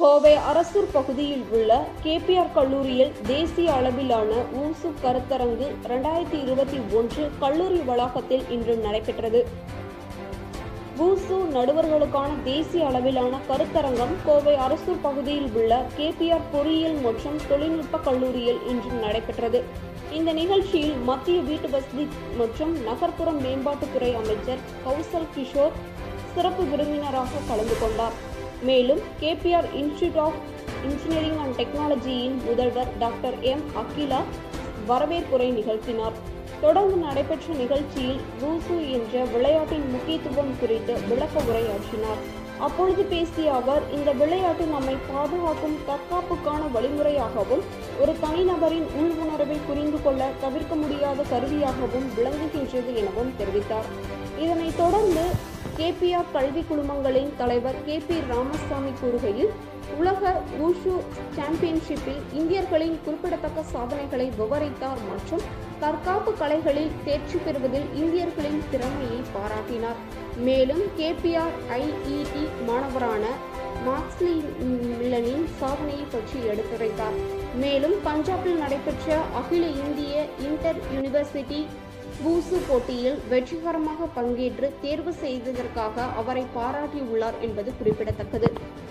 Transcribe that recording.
கோவை அரசூர் பகுதியில் உள்ள கேபிஆர் கல்லூரியில் தேசிய அளவிலான ஊசு கருத்தரங்கு இரண்டாயிரத்தி இருபத்தி ஒன்று கல்லூரி வளாகத்தில் இன்று நடைபெற்றது வூசு நடுவர்களுக்கான தேசிய அளவிலான கருத்தரங்கம் கோவை அரசூர் பகுதியில் உள்ள கேபிஆர் பொறியியல் மற்றும் தொழில்நுட்ப கல்லூரியில் இன்று நடைபெற்றது இந்த நிகழ்ச்சியில் மத்திய வீட்டு வசதி மற்றும் நகர்ப்புற மேம்பாட்டுத்துறை அமைச்சர் கௌசல் கிஷோர் சிறப்பு விருந்தினராக கலந்து கொண்டார் மேலும் KPR Institute of Engineering and டெக்னாலஜியின் முதல்வர் டாக்டர் எம் அகிலா வரவேற்புரை நிகழ்த்தினார் தொடர்ந்து நடைபெற்ற நிகழ்ச்சியில் ரூசு என்ற விளையாட்டின் முக்கியத்துவம் குறித்து விளக்க உரையாற்றினார் அப்பொழுது பேசிய அவர் இந்த விளையாட்டு நம்மை பாதுகாக்கும் தற்காப்புக்கான வழிமுறையாகவும் ஒரு தனிநபரின் உள் உணர்வை புரிந்து கொள்ள தவிர்க்க முடியாத கருவியாகவும் விளங்குகின்றது எனவும் தெரிவித்தார் இதனைத் தொடர்ந்து கேபிஆர் கல்வி குழுமங்களின் தலைவர் கே பி ராமசாமி கூறுகையில் உலக ஊஷு சாம்பியன்ஷிப்பில் இந்தியர்களின் குறிப்பிடத்தக்க சாதனைகளை விவரித்தார் மற்றும் தற்காப்பு கலைகளில் தேர்ச்சி பெறுவதில் இந்தியர்களின் திறமையை பாராட்டினார் மேலும் கேபிஆர் ஐஇடி மாணவரான மார்க்ஸ்லி மில்லனின் சாதனையை பற்றி எடுத்துரைத்தார் மேலும் பஞ்சாபில் நடைபெற்ற அகில இந்திய இன்டர் யூனிவர்சிட்டி வூசு போட்டியில் வெற்றிகரமாக பங்கேற்று தேர்வு செய்ததற்காக அவரை பாராட்டியுள்ளார் என்பது குறிப்பிடத்தக்கது